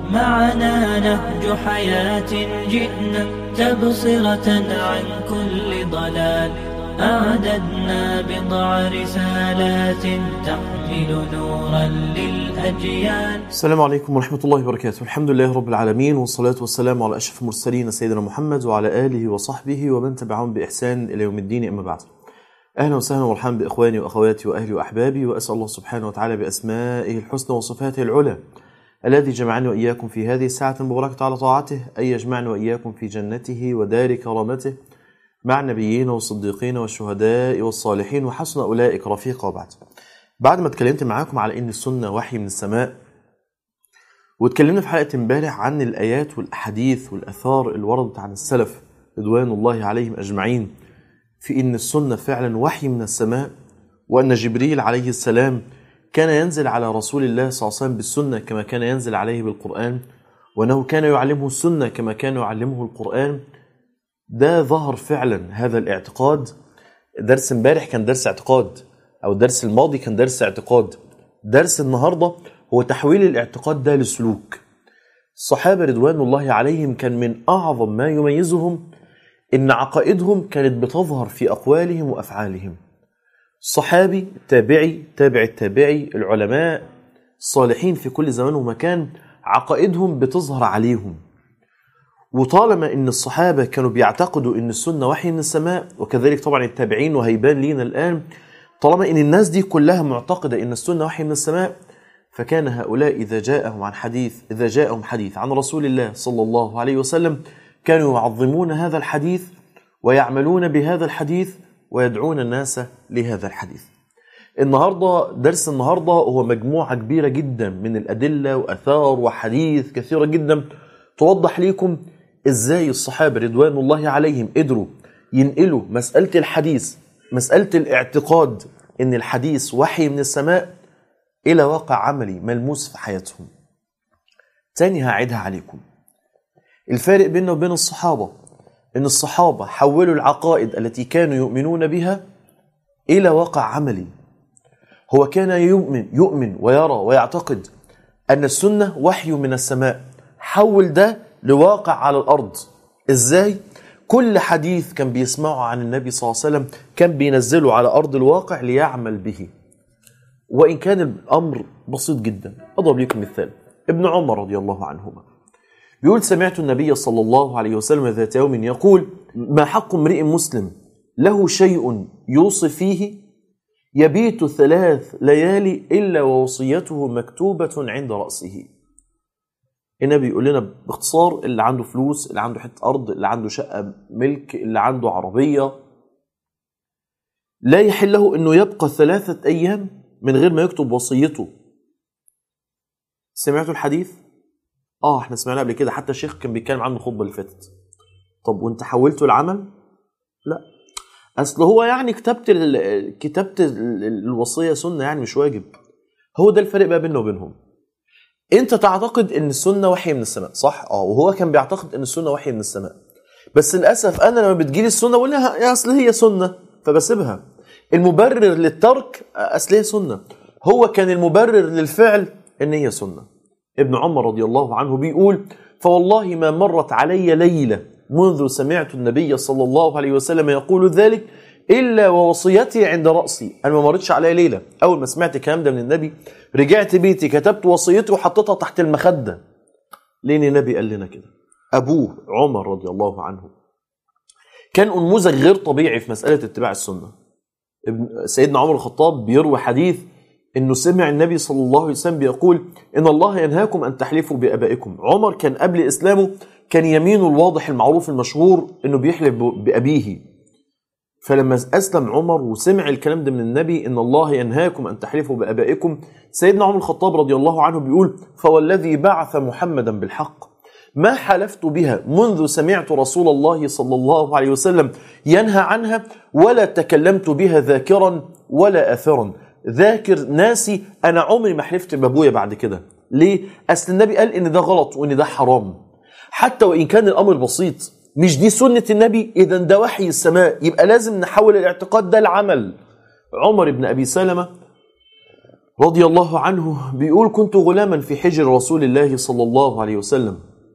معنا نهج حياة جئنا تبصرة عن كل ضلال أعددنا بضع رسالات تحمل نورا للأجيال السلام عليكم ورحمة الله وبركاته الحمد لله رب العالمين والصلاة والسلام على أشرف المرسلين سيدنا محمد وعلى آله وصحبه ومن تبعهم بإحسان إلى يوم الدين أما بعد أهلا وسهلا ومرحبا بإخواني وأخواتي وأهلي وأحبابي وأسأل الله سبحانه وتعالى بأسمائه الحسنى وصفاته العلى الذي جمعني وإياكم في هذه الساعة المباركة على طاعته أن يجمعني وإياكم في جنته ودار كرامته مع النبيين والصديقين والشهداء والصالحين وحسن أولئك رفيقا وبعد بعد ما اتكلمت معاكم على ان السنه وحي من السماء واتكلمنا في حلقه امبارح عن الايات والاحاديث والاثار اللي وردت عن السلف رضوان الله عليهم اجمعين في ان السنه فعلا وحي من السماء وان جبريل عليه السلام كان ينزل على رسول الله صلى الله عليه وسلم بالسنه كما كان ينزل عليه بالقران وانه كان يعلمه السنه كما كان يعلمه القران ده ظهر فعلا هذا الاعتقاد درس امبارح كان درس اعتقاد او الدرس الماضي كان درس اعتقاد درس النهارده هو تحويل الاعتقاد ده لسلوك الصحابه رضوان الله عليهم كان من اعظم ما يميزهم ان عقائدهم كانت بتظهر في اقوالهم وافعالهم الصحابي التابعي تابع التابعي العلماء الصالحين في كل زمان ومكان عقائدهم بتظهر عليهم وطالما ان الصحابه كانوا بيعتقدوا ان السنه وحي من السماء وكذلك طبعا التابعين وهيبان لينا الان طالما ان الناس دي كلها معتقده ان السنه وحي من السماء فكان هؤلاء اذا جاءهم عن حديث اذا جاءهم حديث عن رسول الله صلى الله عليه وسلم كانوا يعظمون هذا الحديث ويعملون بهذا الحديث ويدعون الناس لهذا الحديث. النهارده درس النهارده هو مجموعه كبيره جدا من الادله واثار وحديث كثيره جدا توضح لكم ازاي الصحابه رضوان الله عليهم قدروا ينقلوا مساله الحديث مسألة الاعتقاد إن الحديث وحي من السماء إلى واقع عملي ملموس في حياتهم. تاني هعيدها عليكم. الفارق بيننا وبين الصحابة إن الصحابة حولوا العقائد التي كانوا يؤمنون بها إلى واقع عملي. هو كان يؤمن يؤمن ويرى ويعتقد أن السنة وحي من السماء. حول ده لواقع على الأرض. إزاي؟ كل حديث كان بيسمعه عن النبي صلى الله عليه وسلم كان بينزله على أرض الواقع ليعمل به وإن كان الأمر بسيط جدا أضرب لكم مثال ابن عمر رضي الله عنهما بيقول سمعت النبي صلى الله عليه وسلم ذات يوم يقول ما حق امرئ مسلم له شيء يوصي فيه يبيت ثلاث ليالي إلا ووصيته مكتوبة عند رأسه النبي يقول لنا باختصار اللي عنده فلوس اللي عنده حته ارض اللي عنده شقه ملك اللي عنده عربيه لا يحل له انه يبقى ثلاثه ايام من غير ما يكتب وصيته سمعتوا الحديث اه احنا سمعناه قبل كده حتى الشيخ كان بيتكلم عنه الخطبه اللي فاتت طب وانت حولته العمل لا اصل هو يعني كتابه كتابه الوصيه سنه يعني مش واجب هو ده الفرق بقى بيننا وبينهم انت تعتقد ان السنه وحي من السماء صح اه وهو كان بيعتقد ان السنه وحي من السماء بس للاسف انا لما بتجيلي السنه بقول لها يا اصل هي سنه فبسيبها المبرر للترك اصل هي سنه هو كان المبرر للفعل ان هي سنه ابن عمر رضي الله عنه بيقول فوالله ما مرت علي ليله منذ سمعت النبي صلى الله عليه وسلم يقول ذلك الا ووصيتي عند راسي انا ما مرتش عليا ليله اول ما سمعت الكلام ده من النبي رجعت بيتي كتبت وصيتي وحطيتها تحت المخده لان النبي قال لنا كده ابوه عمر رضي الله عنه كان نموذج غير طبيعي في مساله اتباع السنه ابن سيدنا عمر الخطاب بيروي حديث انه سمع النبي صلى الله عليه وسلم بيقول ان الله ينهاكم ان تحلفوا بابائكم عمر كان قبل اسلامه كان يمينه الواضح المعروف المشهور انه بيحلف بابيه فلما أسلم عمر وسمع الكلام ده من النبي إن الله ينهاكم أن تحلفوا بآبائكم سيدنا عمر الخطاب رضي الله عنه بيقول فوالذي بعث محمدا بالحق ما حلفت بها منذ سمعت رسول الله صلى الله عليه وسلم ينهى عنها ولا تكلمت بها ذاكرا ولا آثرا ذاكر ناسي أنا عمري ما حلفت بأبويا بعد كده ليه؟ أصل النبي قال إن ده غلط وإن ده حرام حتى وإن كان الأمر بسيط مش دي سنة النبي إذا ده وحي السماء يبقى لازم نحول الاعتقاد ده لعمل عمر بن أبي سلمة رضي الله عنه بيقول كنت غلاما في حجر رسول الله صلى الله عليه وسلم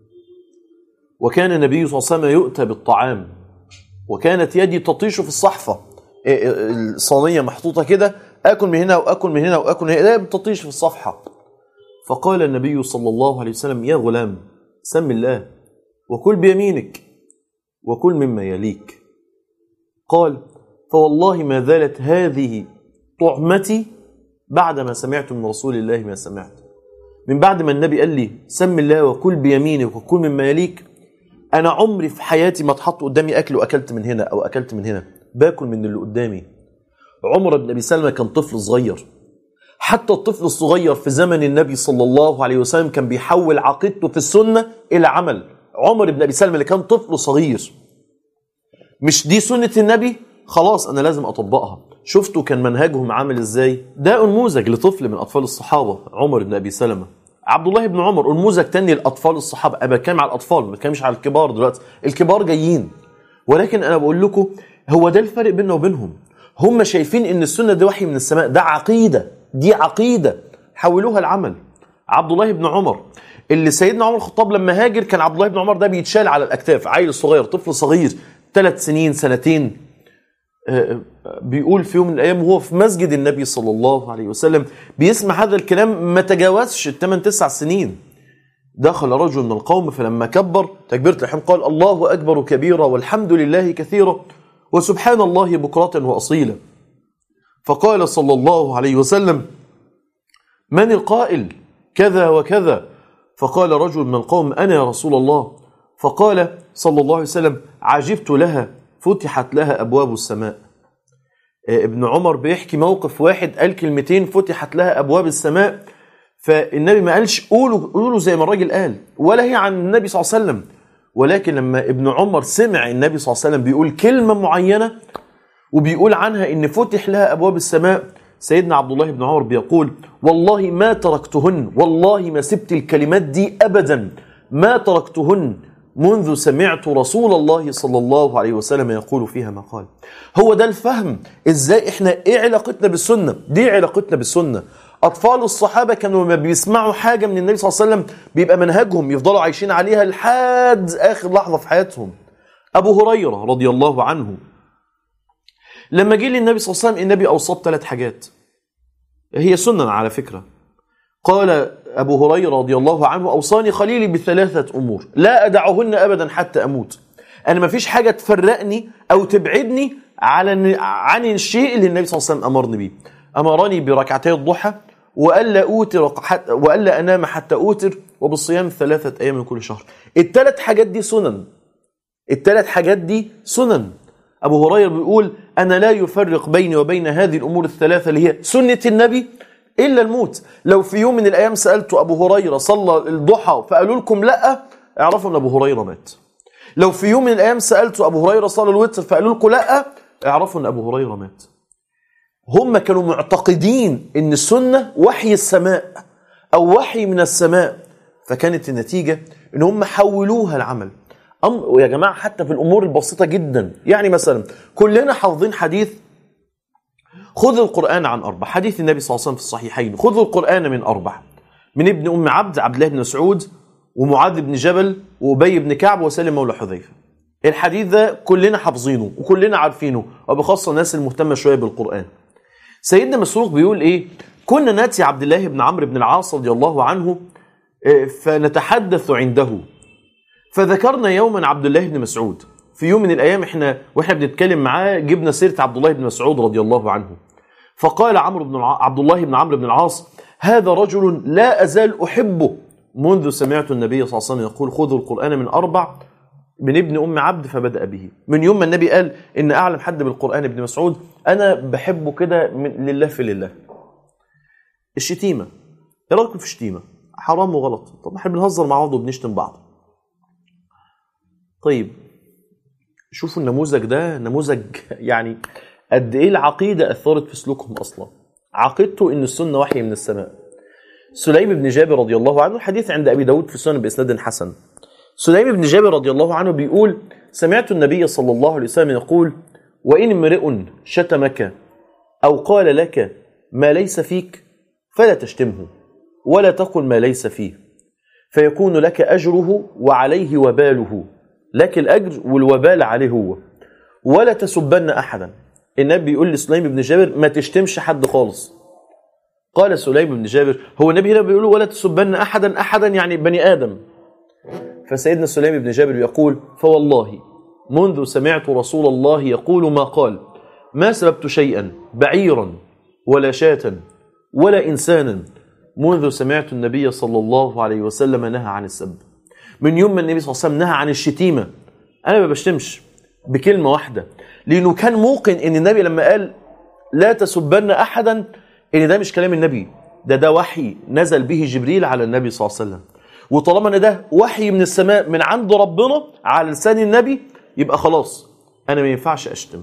وكان النبي صلى الله عليه وسلم يؤتى بالطعام وكانت يدي تطيش في الصحفة الصينية محطوطة كده آكل من هنا وآكل من هنا وآكل من هنا دايما تطيش في الصفحة فقال النبي صلى الله عليه وسلم يا غلام سم الله وكل بيمينك وكل مما يليك قال فوالله ما زالت هذه طعمتي بعدما سمعت من رسول الله ما سمعت من بعد ما النبي قال لي سم الله وكل بيمينك وكل مما يليك انا عمري في حياتي ما اتحط قدامي اكل واكلت من هنا او اكلت من هنا باكل من اللي قدامي عمر بن ابي سلمه كان طفل صغير حتى الطفل الصغير في زمن النبي صلى الله عليه وسلم كان بيحول عقيدته في السنه الى عمل عمر بن ابي سلمه اللي كان طفل صغير مش دي سنه النبي خلاص انا لازم اطبقها شفتوا كان منهجهم عامل ازاي ده نموذج لطفل من اطفال الصحابه عمر بن ابي سلمه عبد الله بن عمر نموذج تاني لاطفال الصحابه انا بتكلم على الاطفال ما بتكلمش على الكبار دلوقتي الكبار جايين ولكن انا بقول لكم هو ده الفرق بيننا وبينهم هم شايفين ان السنه دي وحي من السماء ده عقيده دي عقيده حولوها العمل عبد الله بن عمر اللي سيدنا عمر الخطاب لما هاجر كان عبد الله بن عمر ده بيتشال على الاكتاف عيل صغير طفل صغير ثلاث سنين سنتين بيقول في يوم من الايام وهو في مسجد النبي صلى الله عليه وسلم بيسمع هذا الكلام ما تجاوزش الثمان تسع سنين دخل رجل من القوم فلما كبر تكبيرة الإحرام قال الله أكبر كبيرا والحمد لله كثيرا وسبحان الله بكرة وأصيلا فقال صلى الله عليه وسلم من القائل كذا وكذا فقال رجل من القوم أنا يا رسول الله فقال صلى الله عليه وسلم عجبت لها فتحت لها أبواب السماء ابن عمر بيحكي موقف واحد قال كلمتين فتحت لها أبواب السماء فالنبي ما قالش قولوا قولوا زي ما الراجل قال ولا هي عن النبي صلى الله عليه وسلم ولكن لما ابن عمر سمع النبي صلى الله عليه وسلم بيقول كلمة معينة وبيقول عنها ان فتح لها ابواب السماء سيدنا عبد الله بن عمر بيقول والله ما تركتهن والله ما سبت الكلمات دي ابدا ما تركتهن منذ سمعت رسول الله صلى الله عليه وسلم يقول فيها ما قال هو ده الفهم ازاي احنا ايه علاقتنا بالسنه دي علاقتنا بالسنه اطفال الصحابه كانوا لما بيسمعوا حاجه من النبي صلى الله عليه وسلم بيبقى منهجهم يفضلوا عايشين عليها لحد اخر لحظه في حياتهم ابو هريره رضي الله عنه لما جه للنبي صلى الله عليه وسلم النبي اوصاه بثلاث حاجات هي سنه على فكره قال ابو هريره رضي الله عنه اوصاني خليلي بثلاثه امور لا ادعهن ابدا حتى اموت انا ما فيش حاجه تفرقني او تبعدني على عن الشيء اللي النبي صلى الله عليه وسلم امرني بيه امرني بركعتي الضحى والا اوتر والا انام حتى اوتر وبالصيام ثلاثه ايام من كل شهر الثلاث حاجات دي سنن الثلاث حاجات دي سنن ابو هريره بيقول انا لا يفرق بيني وبين هذه الامور الثلاثه اللي هي سنه النبي الا الموت لو في يوم من الايام سالت ابو هريره صلى الضحى فقالوا لكم لا اعرفوا ان ابو هريره مات لو في يوم من الايام سالت ابو هريره صلى الوتر فقالوا لكم لا اعرفوا ان ابو هريره مات هم كانوا معتقدين ان السنه وحي السماء او وحي من السماء فكانت النتيجه ان هم حولوها العمل أمر ويا جماعه حتى في الامور البسيطه جدا يعني مثلا كلنا حافظين حديث خذ القران عن اربع حديث النبي صلى الله عليه وسلم في الصحيحين خذ القران من اربع من ابن ام عبد عبد الله بن مسعود ومعاذ بن جبل وابي بن كعب وسالم مولى حذيفه الحديث ده كلنا حافظينه وكلنا عارفينه وبخاصه الناس المهتمه شويه بالقران سيدنا مسروق بيقول ايه كنا ناتي عبد الله بن عمرو بن العاص رضي الله عنه فنتحدث عنده فذكرنا يوما عبد الله بن مسعود في يوم من الايام احنا واحنا بنتكلم معاه جبنا سيره عبد الله بن مسعود رضي الله عنه فقال عمرو بن الع... عبد الله بن عمرو بن العاص هذا رجل لا ازال احبه منذ سمعت النبي صلى الله عليه وسلم يقول خذوا القران من اربع من ابن ام عبد فبدا به من يوم ما النبي قال ان اعلم حد بالقران ابن مسعود انا بحبه كده من لله في لله الشتيمه ايه رايكم في الشتيمه حرام وغلط طب احنا بنهزر مع بعض وبنشتم بعض طيب شوفوا النموذج ده نموذج يعني قد ايه العقيده اثرت في سلوكهم اصلا عقيدته ان السنه وحي من السماء سليم بن جابر رضي الله عنه الحديث عند ابي داود في السنن باسناد حسن سليم بن جابر رضي الله عنه بيقول سمعت النبي صلى الله عليه وسلم يقول وإن امرئ شتمك أو قال لك ما ليس فيك فلا تشتمه ولا تقل ما ليس فيه فيكون لك أجره وعليه وباله لك الأجر والوبال عليه هو ولا تسبن أحدا النبي يقول لسليم بن جابر ما تشتمش حد خالص قال سليم بن جابر هو النبي هنا بيقول ولا تسبن أحدا أحدا يعني بني آدم فسيدنا سليم بن جابر يقول فوالله منذ سمعت رسول الله يقول ما قال ما سببت شيئا بعيرا ولا شاة ولا إنسانا منذ سمعت النبي صلى الله عليه وسلم نهى عن السب من يوم ما النبي صلى الله عليه وسلم نهى عن الشتيمة أنا ما بشتمش بكلمة واحدة لأنه كان موقن أن النبي لما قال لا تسبن أحدا أن ده مش كلام النبي ده ده وحي نزل به جبريل على النبي صلى الله عليه وسلم وطالما ان ده وحي من السماء من عند ربنا على لسان النبي يبقى خلاص انا ما ينفعش اشتم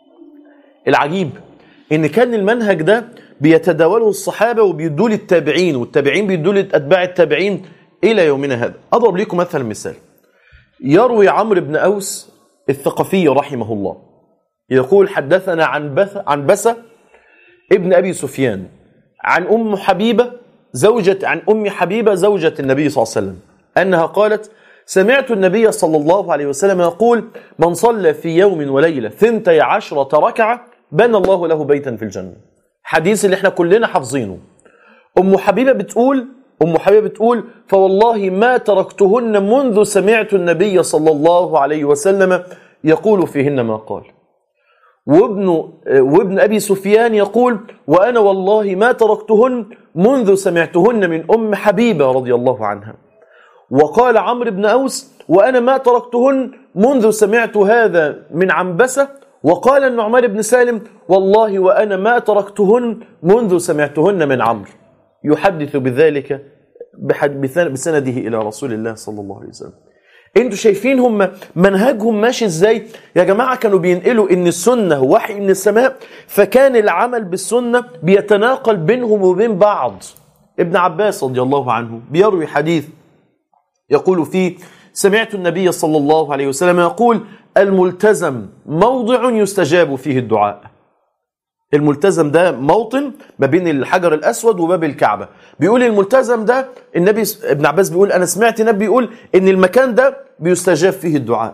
العجيب ان كان المنهج ده بيتداوله الصحابه وبيدوه للتابعين والتابعين بيدوه لاتباع التابعين الى يومنا هذا اضرب لكم مثلا مثال يروي عمرو بن اوس الثقفي رحمه الله يقول حدثنا عن بث عن بسة ابن ابي سفيان عن ام حبيبه زوجة عن ام حبيبه زوجة النبي صلى الله عليه وسلم انها قالت سمعت النبي صلى الله عليه وسلم يقول من صلى في يوم وليله ثنتي عشرة ركعه بنى الله له بيتا في الجنه حديث اللي احنا كلنا حافظينه ام حبيبه بتقول ام حبيبه بتقول فوالله ما تركتهن منذ سمعت النبي صلى الله عليه وسلم يقول فيهن ما قال وابن وابن ابي سفيان يقول وانا والله ما تركتهن منذ سمعتهن من ام حبيبه رضي الله عنها وقال عمرو بن اوس وانا ما تركتهن منذ سمعت هذا من عنبسه وقال النعمان بن سالم والله وانا ما تركتهن منذ سمعتهن من عمرو يحدث بذلك بسنده الى رسول الله صلى الله عليه وسلم انتوا شايفين هم منهجهم ماشي ازاي يا جماعه كانوا بينقلوا ان السنه وحي من السماء فكان العمل بالسنه بيتناقل بينهم وبين بعض ابن عباس رضي الله عنه بيروي حديث يقول فيه سمعت النبي صلى الله عليه وسلم يقول الملتزم موضع يستجاب فيه الدعاء الملتزم ده موطن ما بين الحجر الاسود وباب الكعبه بيقول الملتزم ده النبي ابن عباس بيقول انا سمعت النبي بيقول ان المكان ده بيستجاب فيه الدعاء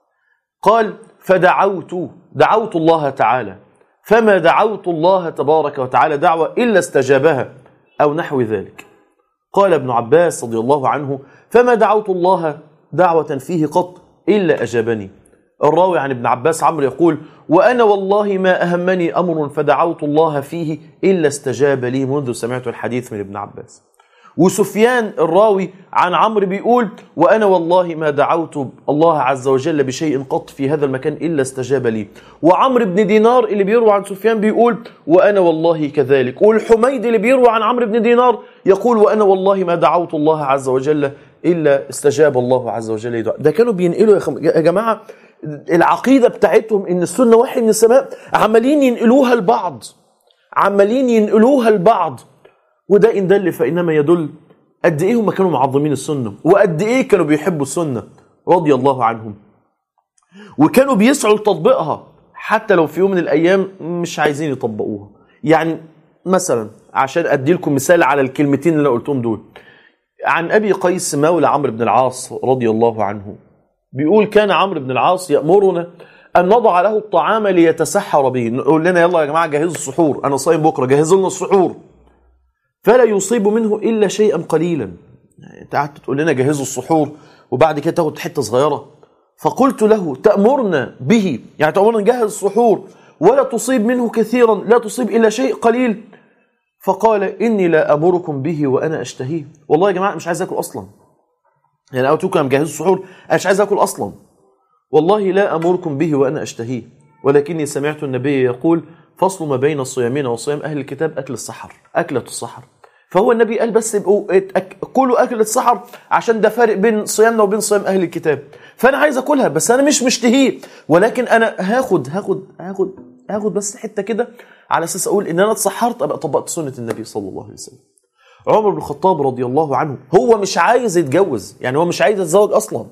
قال فدعوت دعوت الله تعالى فما دعوت الله تبارك وتعالى دعوه الا استجابها او نحو ذلك قال ابن عباس رضي الله عنه فما دعوت الله دعوه فيه قط الا اجابني الراوي عن ابن عباس عمرو يقول وأنا والله ما أهمني أمر فدعوت الله فيه إلا استجاب لي منذ سمعت الحديث من ابن عباس وسفيان الراوي عن عمرو بيقول وأنا والله ما دعوت الله عز وجل بشيء قط في هذا المكان إلا استجاب لي وعمرو بن دينار اللي بيروي عن سفيان بيقول وأنا والله كذلك والحميد اللي بيروي عن عمرو بن دينار يقول وأنا والله ما دعوت الله عز وجل إلا استجاب الله عز وجل لي ده كانوا بينقلوا يا جماعة العقيده بتاعتهم ان السنه وحي من السماء عمالين ينقلوها لبعض عمالين ينقلوها لبعض وده ان دل فانما يدل قد ايه هم كانوا معظمين السنه وقد ايه كانوا بيحبوا السنه رضي الله عنهم وكانوا بيسعوا لتطبيقها حتى لو في يوم من الايام مش عايزين يطبقوها يعني مثلا عشان ادي لكم مثال على الكلمتين اللي انا قلتهم دول عن ابي قيس مولى عمرو بن العاص رضي الله عنه بيقول كان عمرو بن العاص يأمرنا أن نضع له الطعام ليتسحر به نقول لنا يلا يا جماعة جهزوا السحور أنا صايم بكرة جهزوا لنا السحور فلا يصيب منه إلا شيئا قليلا يعني أنت قعدت تقول لنا جهزوا السحور وبعد كده تاخد حتة صغيرة فقلت له تأمرنا به يعني تأمرنا نجهز السحور ولا تصيب منه كثيرا لا تصيب إلا شيء قليل فقال إني لا أمركم به وأنا أشتهيه والله يا جماعة مش عايز أكل أصلا يعني أنا قلت لكم مجهز السحور أنا مش عايز أكل أصلا والله لا أمركم به وأنا أشتهيه ولكني سمعت النبي يقول فصل ما بين الصيامين وصيام أهل الكتاب أكل السحر أكلة السحر فهو النبي قال بس يبقوا كلوا أكلة السحر عشان ده فارق بين صيامنا وبين صيام أهل الكتاب فأنا عايز أكلها بس أنا مش مشتهيه ولكن أنا هاخد هاخد هاخد هاخد بس حتة كده على أساس أقول إن أنا اتسحرت أبقى طبقت سنة النبي صلى الله عليه وسلم عمر بن الخطاب رضي الله عنه هو مش عايز يتجوز يعني هو مش عايز يتزوج اصلا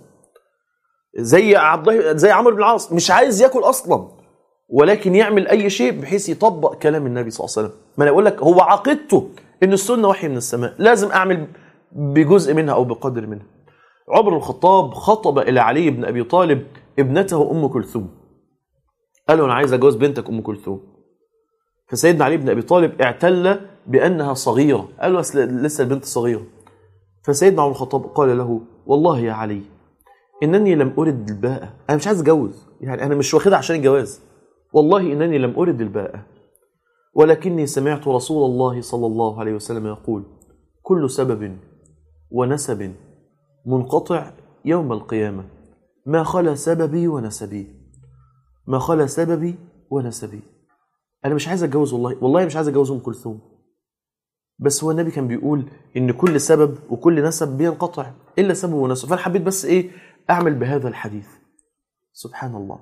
زي عبد الله زي عمرو بن العاص مش عايز ياكل اصلا ولكن يعمل اي شيء بحيث يطبق كلام النبي صلى الله عليه وسلم ما انا اقول لك هو عقيدته ان السنه وحي من السماء لازم اعمل بجزء منها او بقدر منها عمر الخطاب خطب الى علي بن ابي طالب ابنته ام كلثوم قال له انا عايز اتجوز بنتك ام كلثوم فسيدنا علي بن ابي طالب اعتل بانها صغيره قال له أصل لسه البنت صغيره فسيدنا عمر الخطاب قال له والله يا علي انني لم ارد الباءة انا مش عايز اتجوز يعني انا مش واخدها عشان الجواز والله انني لم ارد الباءة ولكني سمعت رسول الله صلى الله عليه وسلم يقول كل سبب ونسب منقطع يوم القيامة ما خلا سببي ونسبي ما خلا سببي ونسبي انا مش عايز اتجوز والله والله مش عايز اتجوز ام كلثوم بس هو النبي كان بيقول ان كل سبب وكل نسب بينقطع الا سبب ونسب فانا حبيت بس ايه اعمل بهذا الحديث سبحان الله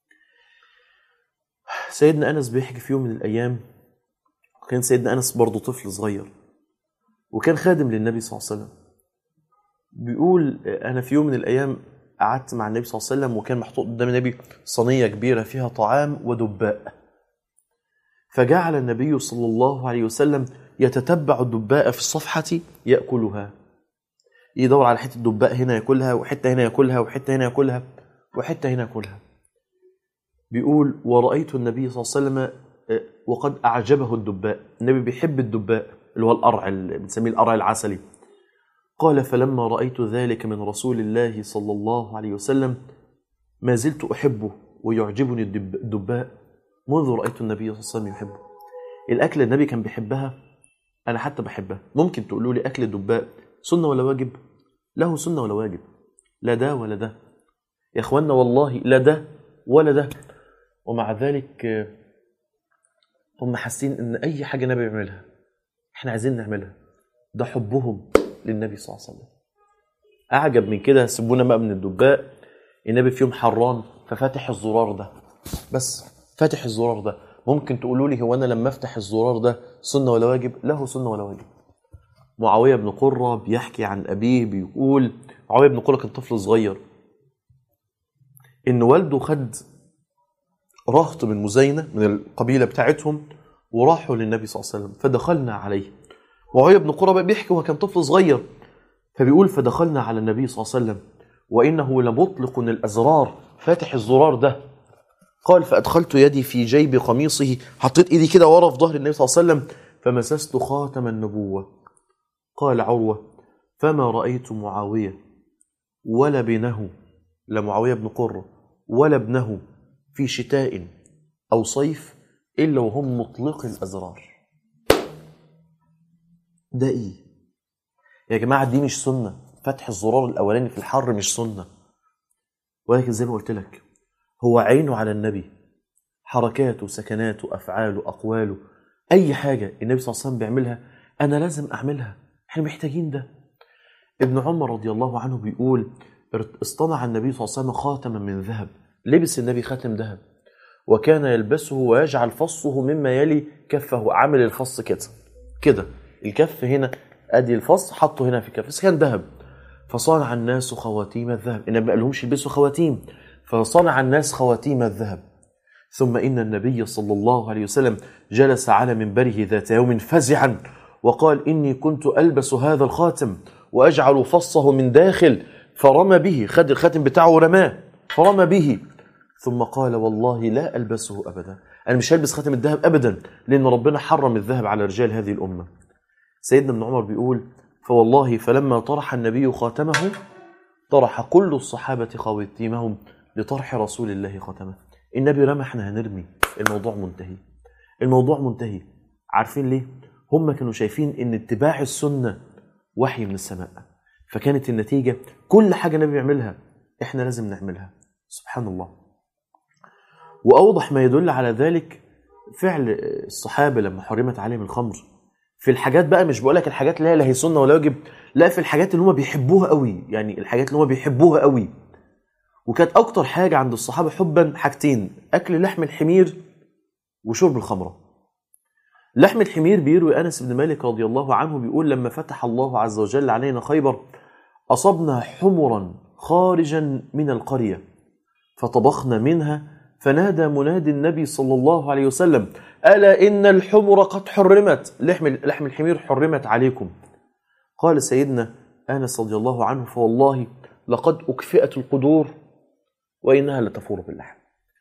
سيدنا انس بيحكي في يوم من الايام كان سيدنا انس برضه طفل صغير وكان خادم للنبي صلى الله عليه وسلم بيقول انا في يوم من الايام قعدت مع النبي صلى الله عليه وسلم وكان محطوط قدام النبي صينيه كبيره فيها طعام ودباء فجعل النبي صلى الله عليه وسلم يتتبع الدباء في الصفحة يأكلها يدور على حتة دباء هنا ياكلها وحتة هنا ياكلها وحتة هنا ياكلها وحتة هنا ياكلها بيقول ورأيت النبي صلى الله عليه وسلم وقد أعجبه الدباء النبي بيحب الدباء اللي هو القرع اللي بنسميه القرع العسلي قال فلما رأيت ذلك من رسول الله صلى الله عليه وسلم ما زلت أحبه ويعجبني الدباء منذ رأيت النبي صلى الله عليه وسلم يحبه الأكل النبي كان بيحبها أنا حتى بحبها ممكن تقولوا لي أكل الدباء سنة ولا واجب له سنة ولا واجب لا ده ولا ده يا إخوانا والله لا ده ولا ده ومع ذلك هم حاسين إن أي حاجة النبي بيعملها إحنا عايزين نعملها ده حبهم للنبي صلى الله عليه وسلم أعجب من كده سيبونا بقى من الدباء النبي في يوم حران ففاتح الزرار ده بس فاتح الزرار ده ممكن تقولوا لي هو انا لما افتح الزرار ده سنه ولا واجب له سنه ولا واجب معاويه بن قره بيحكي عن ابيه بيقول معاويه بن قره كان طفل صغير ان والده خد رهط من مزينه من القبيله بتاعتهم وراحوا للنبي صلى الله عليه وسلم فدخلنا عليه معاويه بن قره بقى بيحكي وهو كان طفل صغير فبيقول فدخلنا على النبي صلى الله عليه وسلم وانه لمطلق الازرار فاتح الزرار ده قال فأدخلت يدي في جيب قميصه حطيت إيدي كده ورا في ظهر النبي صلى الله عليه وسلم فمسست خاتم النبوة قال عروة فما رأيت معاوية ولا ابنه لا معاوية بن قرة ولا ابنه في شتاء أو صيف إلا وهم مطلق الأزرار ده إيه يا جماعة دي مش سنة فتح الزرار الأولاني في الحر مش سنة ولكن زي ما قلت لك هو عينه على النبي حركاته سكناته افعاله اقواله اي حاجه النبي صلى الله عليه وسلم بيعملها انا لازم اعملها احنا محتاجين ده ابن عمر رضي الله عنه بيقول اصطنع النبي صلى الله عليه وسلم خاتما من ذهب لبس النبي خاتم ذهب وكان يلبسه ويجعل فصه مما يلي كفه عامل الفص كده كده الكف هنا ادي الفص حطه هنا في الكف بس كان ذهب فصنع الناس خواتيم الذهب النبي ما قالهمش يلبسوا خواتيم فصنع الناس خواتيم الذهب ثم إن النبي صلى الله عليه وسلم جلس على منبره ذات يوم فزعا وقال إني كنت ألبس هذا الخاتم وأجعل فصه من داخل فرمى به خد الخاتم بتاعه ورماه فرمى به ثم قال والله لا ألبسه أبدا أنا مش هلبس خاتم الذهب أبدا لأن ربنا حرم الذهب على رجال هذه الأمة سيدنا ابن عمر بيقول فوالله فلما طرح النبي خاتمه طرح كل الصحابة خواتيمهم لطرح رسول الله خاتمه النبي رمى احنا هنرمي الموضوع منتهي الموضوع منتهي عارفين ليه هم كانوا شايفين ان اتباع السنة وحي من السماء فكانت النتيجة كل حاجة النبي بيعملها احنا لازم نعملها سبحان الله وأوضح ما يدل على ذلك فعل الصحابة لما حرمت عليهم الخمر في الحاجات بقى مش بقول لك الحاجات اللي هي لا هي سنه ولا واجب لا في الحاجات اللي هم بيحبوها قوي يعني الحاجات اللي هم بيحبوها قوي وكانت اكتر حاجه عند الصحابه حبا حاجتين اكل لحم الحمير وشرب الخمره لحم الحمير بيروي انس بن مالك رضي الله عنه بيقول لما فتح الله عز وجل علينا خيبر اصبنا حمرا خارجا من القريه فطبخنا منها فنادى منادي النبي صلى الله عليه وسلم ألا إن الحمر قد حرمت لحم, لحم الحمير حرمت عليكم قال سيدنا أنس رضي الله عنه فوالله لقد أكفئت القدور وإنها لتفور باللحم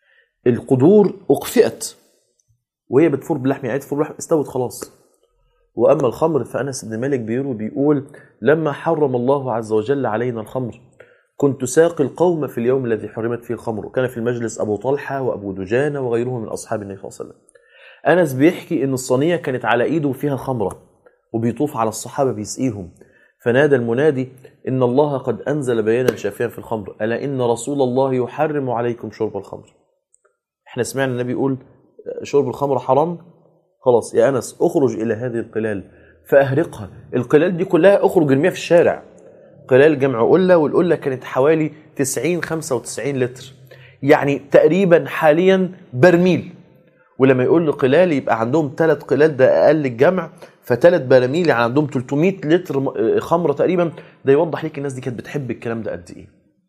القدور أكفئت وهي بتفور باللحم يعني تفور باللحم استوت خلاص وأما الخمر فأنس بن مالك بيروي بيقول لما حرم الله عز وجل علينا الخمر كنت ساقي القوم في اليوم الذي حرمت فيه الخمر وكان في المجلس أبو طلحة وأبو دجانة وغيرهم من أصحاب النبي صلى الله عليه وسلم أنس بيحكي إن الصينية كانت على إيده فيها خمرة وبيطوف على الصحابة بيسقيهم فنادى المنادي إن الله قد أنزل بيانا شافيا في الخمر ألا إن رسول الله يحرم عليكم شرب الخمر احنا سمعنا النبي يقول شرب الخمر حرام خلاص يا أنس اخرج إلى هذه القلال فأهرقها القلال دي كلها اخرج ارميها في الشارع قلال جمع قلة والقلة كانت حوالي 90 95 لتر يعني تقريبا حاليا برميل ولما يقول له قلال يبقى عندهم ثلاث قلال ده اقل الجمع فثلاث براميل يعني عندهم 300 لتر خمره تقريبا ده يوضح ليك الناس دي كانت بتحب الكلام ده قد ايه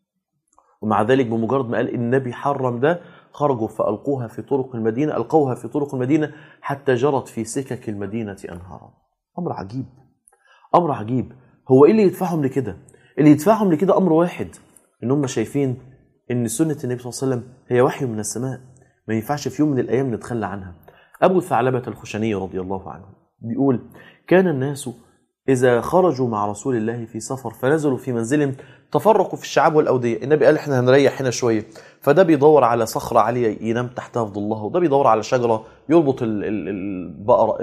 ومع ذلك بمجرد ما قال النبي حرم ده خرجوا فالقوها في طرق المدينه القوها في طرق المدينه حتى جرت في سكك المدينه انهارا امر عجيب امر عجيب هو ايه اللي يدفعهم لكده اللي يدفعهم لكده امر واحد ان هم شايفين ان سنه النبي صلى الله عليه وسلم هي وحي من السماء ما ينفعش في يوم من الايام نتخلى عنها ابو ثعلبه الخشني رضي الله عنه بيقول كان الناس إذا خرجوا مع رسول الله في سفر فنزلوا في منزلهم تفرقوا في الشعاب والأودية النبي قال احنا هنريح هنا شوية فده بيدور على صخرة عالية ينام تحتها في ظلها وده بيدور على شجرة يربط البقرة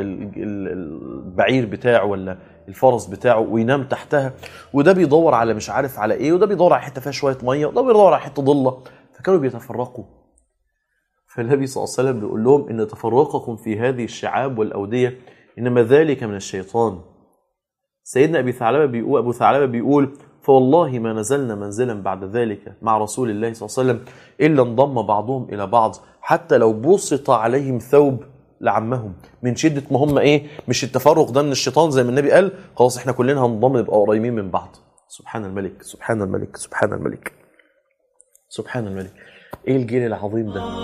البعير بتاعه ولا الفرس بتاعه وينام تحتها وده بيدور على مش عارف على ايه وده بيدور على حته فيها شويه ميه وده بيدور على حته ضله فكانوا بيتفرقوا فالنبي صلى الله عليه وسلم بيقول لهم ان تفرقكم في هذه الشعاب والاوديه انما ذلك من الشيطان سيدنا ابي ثعلبه بيقول ابو ثعلبه بيقول فوالله ما نزلنا منزلا بعد ذلك مع رسول الله صلى الله عليه وسلم الا انضم بعضهم الى بعض حتى لو بسط عليهم ثوب لعمهم من شده ما هم ايه مش التفرق ده من الشيطان زي ما النبي قال خلاص احنا كلنا هنضم نبقى قريبين من بعض سبحان الملك سبحان الملك سبحان الملك سبحان الملك ايه الجيل العظيم ده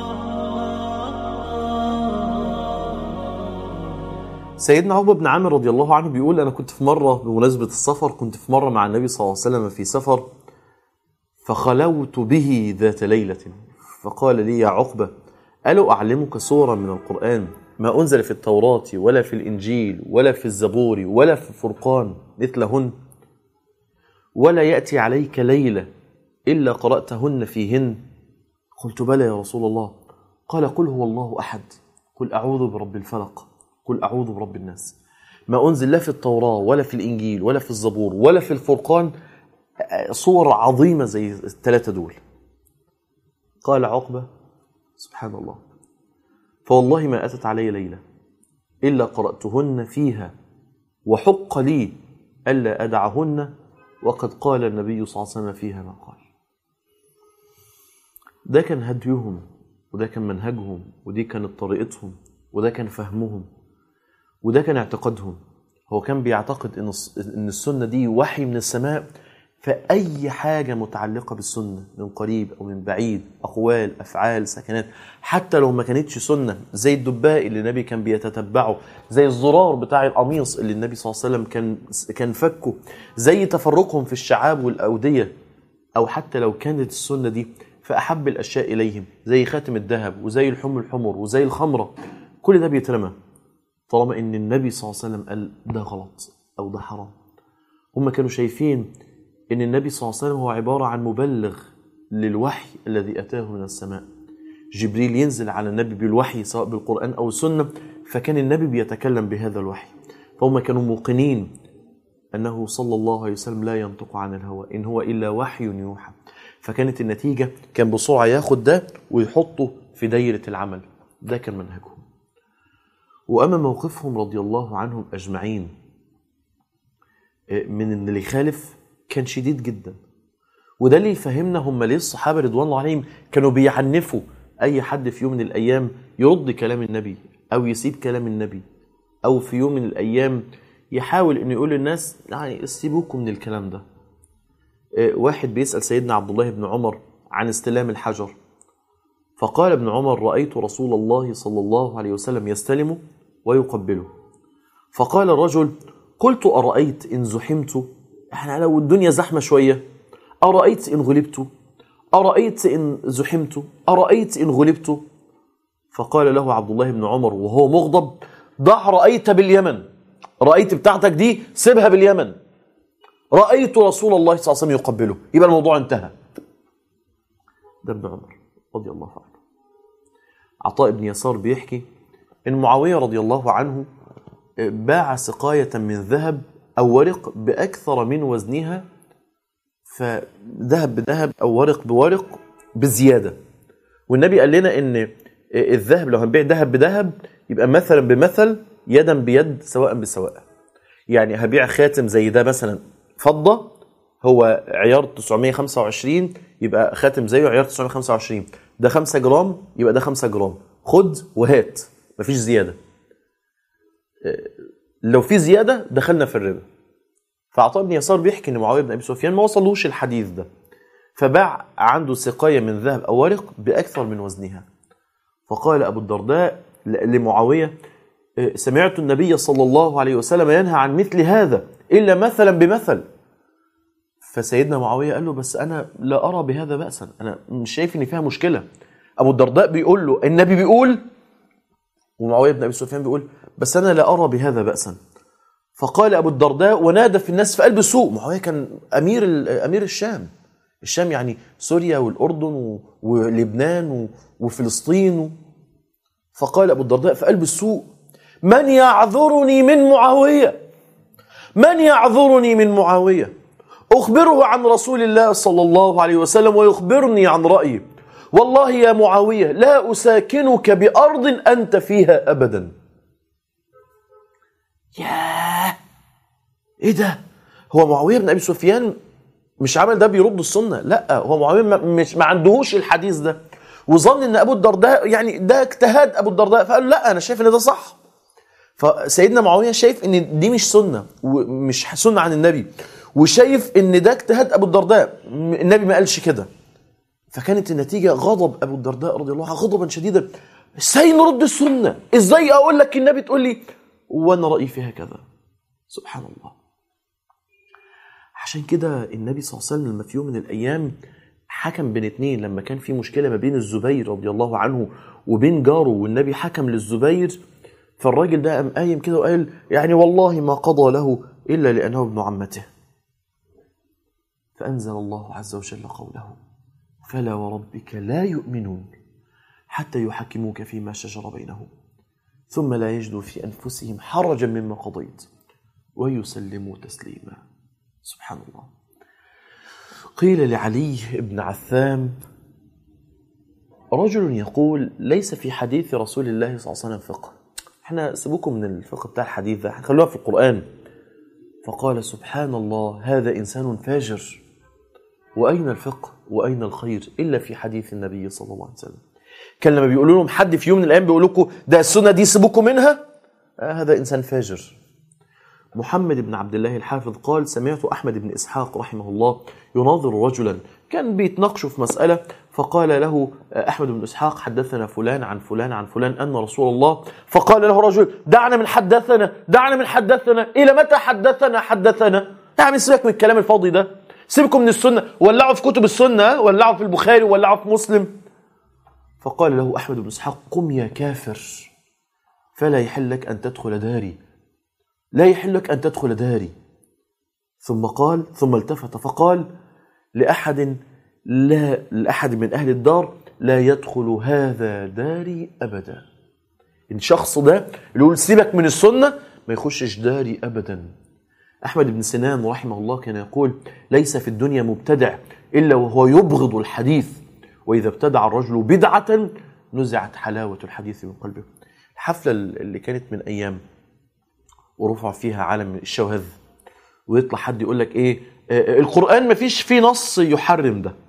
سيدنا عقبه بن عامر رضي الله عنه بيقول انا كنت في مره بمناسبه السفر كنت في مره مع النبي صلى الله عليه وسلم في سفر فخلوت به ذات ليله فقال لي يا عقبه الا اعلمك سورا من القران ما انزل في التوراه ولا في الانجيل ولا في الزبور ولا في الفرقان مثلهن ولا ياتي عليك ليله الا قراتهن فيهن قلت بلى يا رسول الله قال قل هو الله احد قل اعوذ برب الفلق قل أعوذ برب الناس ما أنزل لا في التوراة ولا في الإنجيل ولا في الزبور ولا في الفرقان صور عظيمة زي الثلاثة دول قال عقبة سبحان الله فوالله ما أتت علي ليلة إلا قرأتهن فيها وحق لي ألا أدعهن وقد قال النبي صلى الله عليه وسلم فيها ما قال ده كان هديهم وده كان منهجهم ودي كانت طريقتهم وده كان فهمهم وده كان اعتقادهم هو كان بيعتقد ان ان السنه دي وحي من السماء فاي حاجه متعلقه بالسنه من قريب او من بعيد اقوال افعال سكنات حتى لو ما كانتش سنه زي الدباء اللي النبي كان بيتتبعه زي الزرار بتاع القميص اللي النبي صلى الله عليه وسلم كان كان فكه زي تفرقهم في الشعاب والاوديه او حتى لو كانت السنه دي فاحب الاشياء اليهم زي خاتم الذهب وزي الحم الحمر وزي الخمره كل ده بيترمى طالما ان النبي صلى الله عليه وسلم قال ده غلط او ده حرام هم كانوا شايفين ان النبي صلى الله عليه وسلم هو عباره عن مبلغ للوحي الذي اتاه من السماء جبريل ينزل على النبي بالوحي سواء بالقران او السنه فكان النبي بيتكلم بهذا الوحي فهم كانوا موقنين انه صلى الله عليه وسلم لا ينطق عن الهوى ان هو الا وحي يوحى فكانت النتيجه كان بسرعه ياخد ده ويحطه في دايره العمل ده كان منهجهم واما موقفهم رضي الله عنهم اجمعين من ان اللي يخالف كان شديد جدا وده اللي يفهمنا هم ليه الصحابه رضوان الله عليهم كانوا بيعنفوا اي حد في يوم من الايام يرد كلام النبي او يسيب كلام النبي او في يوم من الايام يحاول انه يقول للناس يعني سيبوكم من الكلام ده واحد بيسال سيدنا عبد الله بن عمر عن استلام الحجر فقال ابن عمر رأيت رسول الله صلى الله عليه وسلم يستلم ويقبله فقال الرجل قلت أرأيت إن زحمت احنا لو الدنيا زحمة شوية أرأيت إن غلبت أرأيت إن زحمت أرأيت إن غلبت فقال له عبد الله بن عمر وهو مغضب ضع رأيت باليمن رأيت بتاعتك دي سيبها باليمن رأيت رسول الله صلى الله عليه وسلم يقبله يبقى الموضوع انتهى ده ابن عمر رضي الله عنه عطاء بن يسار بيحكي ان معاوية رضي الله عنه باع سقاية من ذهب أو ورق بأكثر من وزنها فذهب بذهب أو ورق بورق بزيادة والنبي قال لنا إن الذهب لو هنبيع ذهب بذهب يبقى مثلا بمثل يدا بيد سواء بسواء يعني هبيع خاتم زي ده مثلا فضة هو عيار 925 يبقى خاتم زيه عيار 925 ده 5 جرام يبقى ده 5 جرام خد وهات مفيش زياده لو في زياده دخلنا في الربا فعطاء بن يسار بيحكي ان معاويه بن ابي سفيان ما وصلوش الحديث ده فباع عنده سقايه من ذهب او ورق باكثر من وزنها فقال ابو الدرداء لمعاويه سمعت النبي صلى الله عليه وسلم ينهى عن مثل هذا الا مثلا بمثل فسيدنا معاويه قال له بس انا لا ارى بهذا باسا انا مش شايف ان فيها مشكله ابو الدرداء بيقول له النبي بيقول ومعاويه بن ابي سفيان بيقول بس انا لا ارى بهذا باسا فقال ابو الدرداء ونادى في الناس في قلب السوق معاويه كان امير امير الشام الشام يعني سوريا والاردن ولبنان وفلسطين فقال ابو الدرداء في قلب السوق من يعذرني من معاويه من يعذرني من معاويه اخبره عن رسول الله صلى الله عليه وسلم ويخبرني عن رايي والله يا معاويه لا اساكنك بارض انت فيها ابدا ياه ايه ده هو معاويه بن ابي سفيان مش عمل ده بيرد السنه لا هو معاويه مش ما عندهوش الحديث ده وظن ان ابو الدرداء يعني ده اجتهاد ابو الدرداء فقال لا انا شايف ان ده صح فسيدنا معاويه شايف ان دي مش سنه ومش سنه عن النبي وشايف ان ده اجتهاد ابو الدرداء النبي ما قالش كده فكانت النتيجه غضب ابو الدرداء رضي الله عنه غضبا شديدا ازاي نرد السنه ازاي اقول لك النبي تقول لي وانا رايي فيها كذا سبحان الله عشان كده النبي صلى الله عليه وسلم لما في يوم من الايام حكم بين اتنين لما كان في مشكله ما بين الزبير رضي الله عنه وبين جاره والنبي حكم للزبير فالراجل ده قام قايم كده وقال يعني والله ما قضى له الا لانه ابن عمته فانزل الله عز وجل قوله فلا وربك لا يؤمنون حتى يحكموك فيما شجر بينهم ثم لا يجدوا في انفسهم حرجا مما قضيت ويسلموا تسليما سبحان الله قيل لعلي بن عثام رجل يقول ليس في حديث رسول الله صلى الله عليه وسلم فقه احنا سيبوكم من الفقه بتاع الحديث ده خلوها في القرآن فقال سبحان الله هذا إنسان فاجر وأين الفقه وأين الخير إلا في حديث النبي صلى الله عليه وسلم كان لما بيقولوا لهم حد في يوم من الأيام بيقول لكم ده السنة دي سيبوكم منها آه هذا إنسان فاجر محمد بن عبد الله الحافظ قال سمعت أحمد بن إسحاق رحمه الله يناظر رجلا كان بيتناقشوا في مسألة فقال له أحمد بن إسحاق حدثنا فلان عن فلان عن فلان أن رسول الله فقال له رجل دعنا من حدثنا دعنا من حدثنا إلى متى حدثنا حدثنا يعني سيبك من الكلام الفاضي ده سيبكم من السنة ولعوا في كتب السنة ولعوا في البخاري ولعوا في مسلم فقال له أحمد بن إسحاق قم يا كافر فلا يحل لك أن تدخل داري لا يحل لك أن تدخل داري ثم قال ثم التفت فقال لأحد لا لأحد من أهل الدار لا يدخل هذا داري أبدا الشخص ده اللي يقول سيبك من السنة ما يخشش داري أبدا أحمد بن سنان رحمه الله كان يقول ليس في الدنيا مبتدع إلا وهو يبغض الحديث وإذا ابتدع الرجل بدعة نزعت حلاوة الحديث من قلبه الحفلة اللي كانت من أيام ورفع فيها علم الشواذ ويطلع حد يقول لك ايه آه القرآن ما فيش فيه نص يحرم ده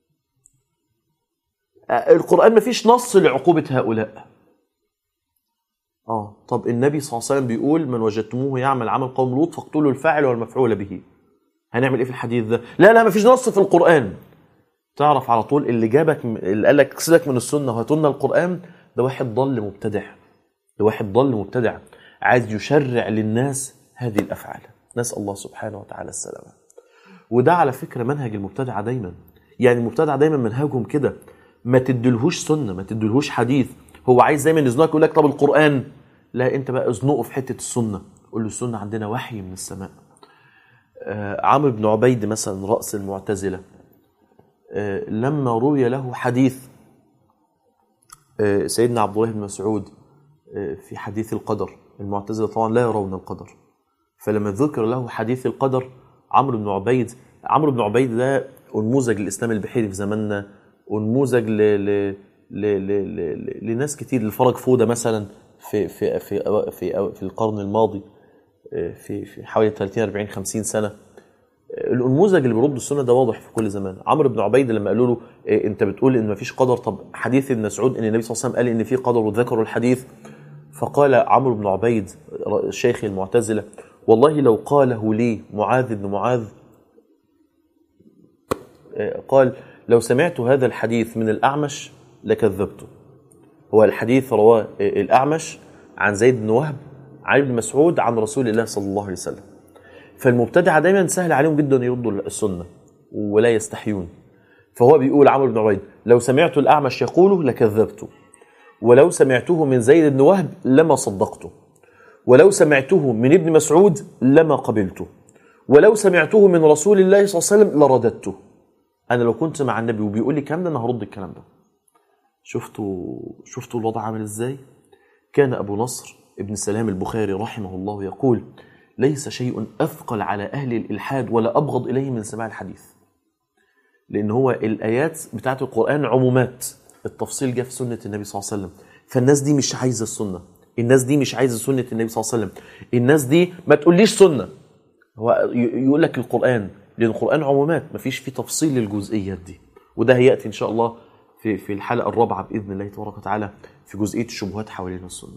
آه القرآن ما فيش نص لعقوبة هؤلاء اه طب النبي صلى الله عليه وسلم بيقول من وجدتموه يعمل عمل قوم لوط فاقتلوا الفاعل والمفعول به هنعمل ايه في الحديث ده لا لا ما فيش نص في القرآن تعرف على طول اللي جابك اللي قال لك سيبك من السنه وهاتوا لنا القران ده واحد ضل مبتدع ده واحد ضل مبتدع عايز يشرع للناس هذه الافعال نسال الله سبحانه وتعالى السلامه وده على فكره منهج المبتدعه دايما يعني المبتدع دايما منهجهم كده ما تدلهوش سنه ما تدلهوش حديث هو عايز دايما يزنقك يقول لك طب القران لا انت بقى ازنقه في حته السنه قول له السنه عندنا وحي من السماء آه عمرو بن عبيد مثلا راس المعتزله آه لما روي له حديث آه سيدنا عبد الله بن مسعود آه في حديث القدر المعتزله طبعا لا يرون القدر فلما ذكر له حديث القدر عمرو بن عبيد عمرو بن عبيد ده انموذج الاسلام البحيري في زماننا انموذج ل... ل... ل... ل... ل... لناس كتير لفرج فوده مثلا في في في في, في القرن الماضي في في حوالي 30 40 50 سنه الانموذج اللي بيرد السنه ده واضح في كل زمان عمرو بن عبيد لما قالوا له إيه انت بتقول ان مفيش قدر طب حديث ابن مسعود ان النبي صلى الله عليه وسلم قال ان في قدر وذكروا الحديث فقال عمرو بن عبيد شيخ المعتزله والله لو قاله لي معاذ بن معاذ قال لو سمعت هذا الحديث من الأعمش لكذبته هو الحديث رواه الأعمش عن زيد بن وهب عن ابن مسعود عن رسول الله صلى الله عليه وسلم فالمبتدعة دايما سهل عليهم جدا يردوا السنة ولا يستحيون فهو بيقول عمرو بن عبيد لو سمعت الأعمش يقوله لكذبته ولو سمعته من زيد بن وهب لما صدقته ولو سمعته من ابن مسعود لما قبلته ولو سمعته من رسول الله صلى الله عليه وسلم لرددته انا لو كنت مع النبي وبيقول لي الكلام ده انا هرد الكلام ده شفتوا شفتوا الوضع عامل ازاي كان ابو نصر ابن سلام البخاري رحمه الله يقول ليس شيء اثقل على اهل الالحاد ولا ابغض اليه من سماع الحديث لان هو الايات بتاعت القران عمومات التفصيل جاء في سنه النبي صلى الله عليه وسلم فالناس دي مش عايزه السنه الناس دي مش عايزه سنه النبي صلى الله عليه وسلم الناس دي ما تقوليش سنه هو يقول لك القران لان القران عمومات ما فيش فيه تفصيل للجزئيات دي وده هياتي ان شاء الله في في الحلقه الرابعه باذن الله تبارك وتعالى في جزئيه الشبهات حوالين السنه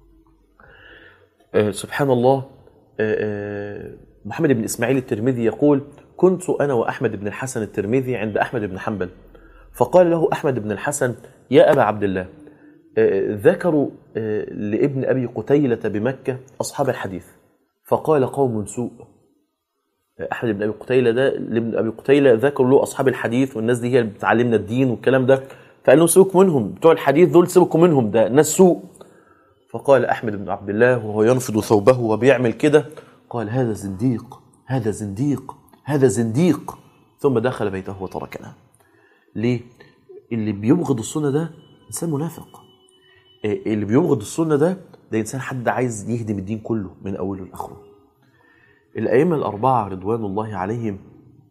آه سبحان الله آه آه محمد بن اسماعيل الترمذي يقول كنت انا واحمد بن الحسن الترمذي عند احمد بن حنبل فقال له احمد بن الحسن يا ابا عبد الله ذكروا لابن ابي قتيله بمكه اصحاب الحديث فقال قوم سوء احمد بن ابي قتيله ده لابن ابي قتيله ذكروا له اصحاب الحديث والناس دي هي اللي بتعلمنا الدين والكلام ده فقال لهم سيبكم منهم بتوع الحديث دول سيبكم منهم ده ناس سوء فقال احمد بن عبد الله وهو ينفض ثوبه وبيعمل كده قال هذا زنديق هذا زنديق هذا زنديق ثم دخل بيته وتركنا ليه اللي بيبغض السنه ده انسان منافق اللي بيبغض السنه ده ده انسان حد عايز يهدم الدين كله من اوله لاخره الائمه الاربعه رضوان الله عليهم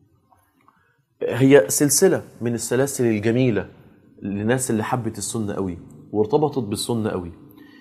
هي سلسله من السلاسل الجميله للناس اللي حبت السنه قوي وارتبطت بالسنه قوي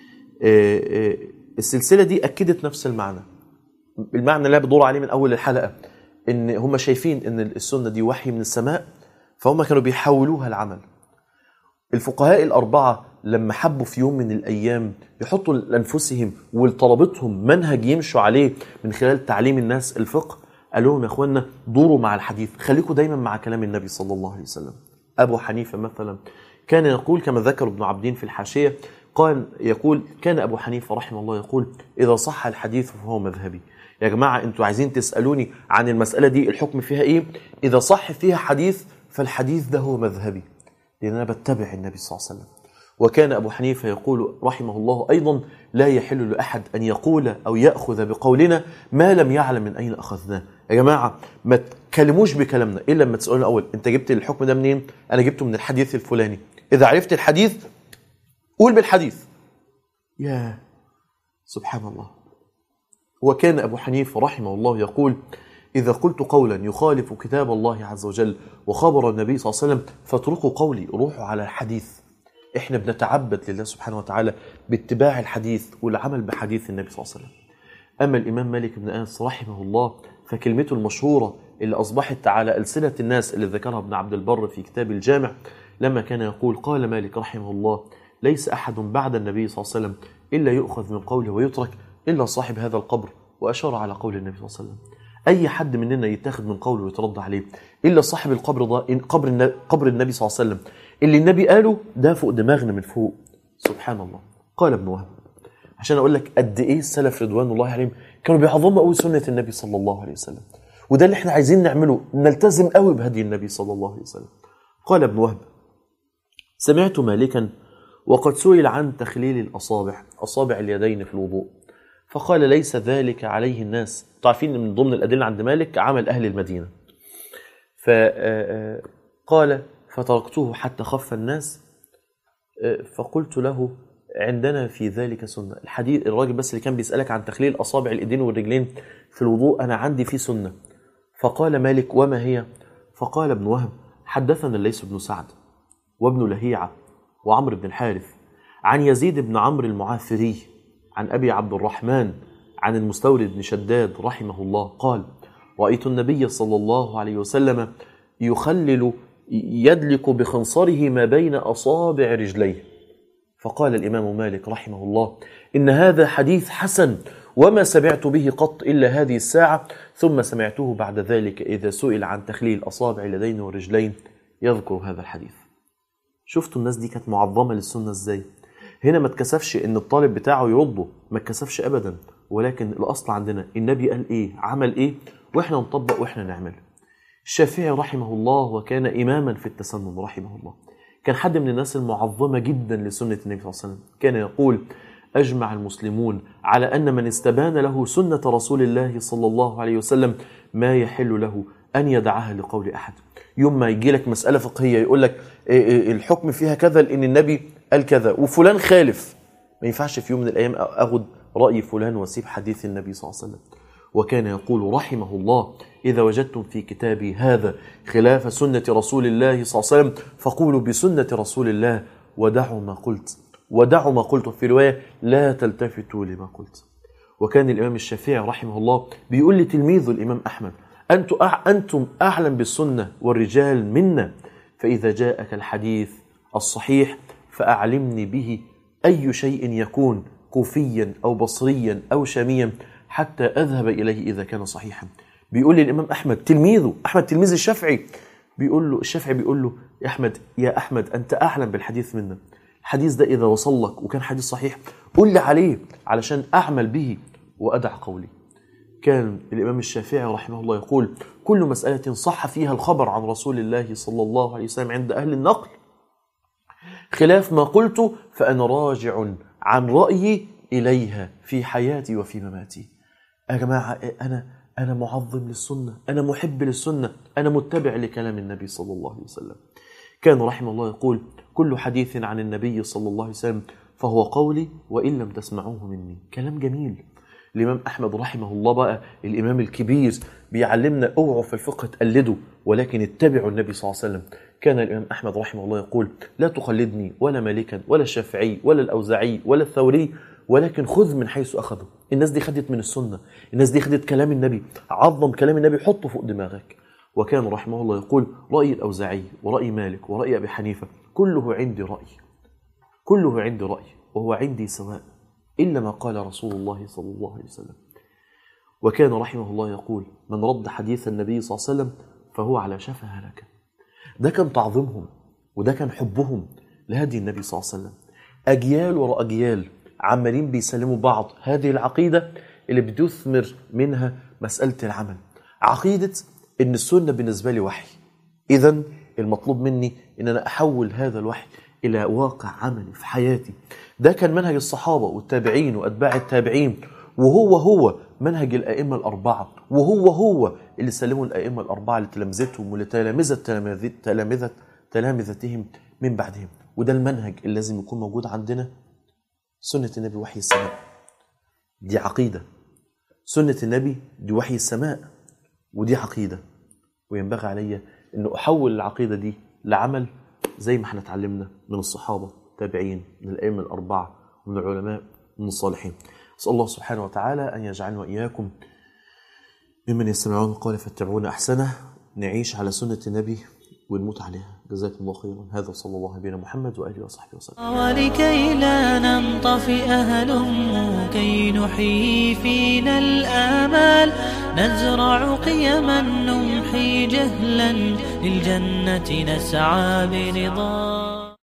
السلسله دي اكدت نفس المعنى المعنى اللي بدور عليه من اول الحلقه ان هم شايفين ان السنه دي وحي من السماء فهم كانوا بيحولوها العمل الفقهاء الأربعة لما حبوا في يوم من الأيام يحطوا لأنفسهم ولطلبتهم منهج يمشوا عليه من خلال تعليم الناس الفقه قال لهم يا اخوانا دوروا مع الحديث خليكم دايما مع كلام النبي صلى الله عليه وسلم أبو حنيفة مثلا كان يقول كما ذكر ابن عبدين في الحاشية قال يقول كان أبو حنيفة رحمه الله يقول إذا صح الحديث فهو مذهبي يا جماعة أنتوا عايزين تسألوني عن المسألة دي الحكم فيها إيه إذا صح فيها حديث فالحديث ده هو مذهبي لأن أنا بتبع النبي صلى الله عليه وسلم وكان أبو حنيفة يقول رحمه الله أيضا لا يحل لأحد أن يقول أو يأخذ بقولنا ما لم يعلم من أين أخذناه يا جماعة ما تكلموش بكلامنا إلا لما تسألنا أول أنت جبت الحكم ده منين أنا جبته من الحديث الفلاني إذا عرفت الحديث قول بالحديث يا سبحان الله وكان أبو حنيفة رحمه الله يقول إذا قلت قولا يخالف كتاب الله عز وجل وخبر النبي صلى الله عليه وسلم فاتركوا قولي روحوا على الحديث احنا بنتعبد لله سبحانه وتعالى باتباع الحديث والعمل بحديث النبي صلى الله عليه وسلم أما الإمام مالك بن أنس رحمه الله فكلمته المشهورة اللي أصبحت على ألسنة الناس اللي ذكرها ابن عبد البر في كتاب الجامع لما كان يقول قال مالك رحمه الله ليس أحد بعد النبي صلى الله عليه وسلم إلا يؤخذ من قوله ويترك إلا صاحب هذا القبر وأشار على قول النبي صلى الله عليه وسلم اي حد مننا يتاخد من قوله ويترد عليه الا صاحب القبر ده إن قبر النبي قبر النبي صلى الله عليه وسلم اللي النبي قاله ده فوق دماغنا من فوق سبحان الله قال ابن وهب عشان اقول لك قد ايه السلف رضوان الله عليهم كانوا بيعظموا قوي سنه النبي صلى الله عليه وسلم وده اللي احنا عايزين نعمله نلتزم قوي بهدي النبي صلى الله عليه وسلم قال ابن وهب سمعت مالكا وقد سئل عن تخليل الاصابع اصابع اليدين في الوضوء فقال ليس ذلك عليه الناس تعرفين من ضمن الادله عند مالك عمل اهل المدينه فقال فتركته حتى خف الناس فقلت له عندنا في ذلك سنة الحديث الراجل بس اللي كان بيسألك عن تخليل أصابع الإيدين والرجلين في الوضوء أنا عندي فيه سنة فقال مالك وما هي فقال ابن وهب حدثنا الليث بن سعد وابن لهيعة وعمرو بن الحارث عن يزيد بن عمرو المعافري عن أبي عبد الرحمن عن المستورد بن شداد رحمه الله قال رأيت النبي صلى الله عليه وسلم يخلل يدلك بخنصره ما بين أصابع رجليه فقال الإمام مالك رحمه الله إن هذا حديث حسن وما سمعت به قط إلا هذه الساعة ثم سمعته بعد ذلك إذا سئل عن تخليل أصابع اليدين والرجلين يذكر هذا الحديث شفتوا الناس دي كانت معظمة للسنة إزاي هنا ما اتكسفش إن الطالب بتاعه يرده ما اتكسفش أبدا ولكن الأصل عندنا النبي قال إيه عمل إيه وإحنا نطبق وإحنا نعمل الشافعي رحمه الله وكان إماما في التسنن رحمه الله كان حد من الناس المعظمة جدا لسنة النبي صلى الله عليه وسلم كان يقول أجمع المسلمون على أن من استبان له سنة رسول الله صلى الله عليه وسلم ما يحل له أن يدعها لقول أحد يوم ما يجي لك مسألة فقهية يقول لك الحكم فيها كذا لأن النبي قال كذا وفلان خالف ما ينفعش في يوم من الأيام أخذ رأي فلان واسيب حديث النبي صلى الله عليه وسلم وكان يقول رحمه الله إذا وجدتم في كتابي هذا خلاف سنة رسول الله صلى الله عليه وسلم فقولوا بسنة رسول الله ودعوا ما قلت ودعوا ما قلت في رواية لا تلتفتوا لما قلت وكان الإمام الشافعي رحمه الله بيقول لتلميذه الإمام أحمد أنتم أعلم بالسنة والرجال منا فإذا جاءك الحديث الصحيح فأعلمني به أي شيء يكون كوفيا أو بصريا أو شاميا حتى أذهب إليه إذا كان صحيحا بيقول لي الإمام أحمد تلميذه أحمد تلميذ الشافعي بيقول له الشافعي بيقول له يا أحمد يا أحمد أنت أعلم بالحديث منا الحديث ده إذا وصل لك وكان حديث صحيح قل لي عليه علشان أعمل به وأدع قولي كان الإمام الشافعي رحمه الله يقول كل مسألة صح فيها الخبر عن رسول الله صلى الله عليه وسلم عند أهل النقل خلاف ما قلت فأنا راجع عن رأيي إليها في حياتي وفي مماتي يا جماعة أنا أنا معظم للسنة أنا محب للسنة أنا متبع لكلام النبي صلى الله عليه وسلم كان رحمه الله يقول كل حديث عن النبي صلى الله عليه وسلم فهو قولي وإن لم تسمعوه مني كلام جميل الإمام أحمد رحمه الله بقى الإمام الكبير بيعلمنا اوعوا في الفقه تقلدوا ولكن اتبعوا النبي صلى الله عليه وسلم كان الإمام أحمد رحمه الله يقول لا تقلدني ولا مالكا ولا الشافعي ولا الأوزاعي ولا الثوري ولكن خذ من حيث أخذوا الناس دي خدت من السنة الناس دي خدت كلام النبي عظم كلام النبي حطه فوق دماغك وكان رحمه الله يقول رأي الأوزاعي ورأي مالك ورأي أبي حنيفة كله عندي رأي كله عندي رأي وهو عندي سواء إلا ما قال رسول الله صلى الله عليه وسلم وكان رحمه الله يقول من رد حديث النبي صلى الله عليه وسلم فهو على شفا هلكة ده كان تعظيمهم وده كان حبهم لهدي النبي صلى الله عليه وسلم أجيال وراء أجيال عمالين بيسلموا بعض هذه العقيدة اللي بتثمر منها مسألة العمل عقيدة إن السنة بالنسبة لي وحي إذا المطلوب مني إن أنا أحول هذا الوحي إلى واقع عملي في حياتي ده كان منهج الصحابة والتابعين وأتباع التابعين وهو هو منهج الأئمة الأربعة وهو هو اللي سلموا الأئمة الأربعة لتلامذتهم ولتلامذة تلامذة تلامذة تلامذتهم من بعدهم وده المنهج اللي لازم يكون موجود عندنا سنة النبي وحي السماء دي عقيدة سنة النبي دي وحي السماء ودي عقيدة وينبغي علي أن أحول العقيدة دي لعمل زي ما احنا اتعلمنا من الصحابة التابعين من الأئمة الأربعة ومن العلماء ومن الصالحين أسأل الله سبحانه وتعالى أن يجعلنا وإياكم ممن يستمعون القول فاتبعون أحسنه نعيش على سنة النبي ونموت عليها جزاكم الله خيرا هذا صلى الله عليه نبينا محمد وآله وصحبه وسلم ولكي لا ننطفئ هلم كي نحيي فينا الآمال نزرع قيما نمحي جهلا للجنة نسعى برضا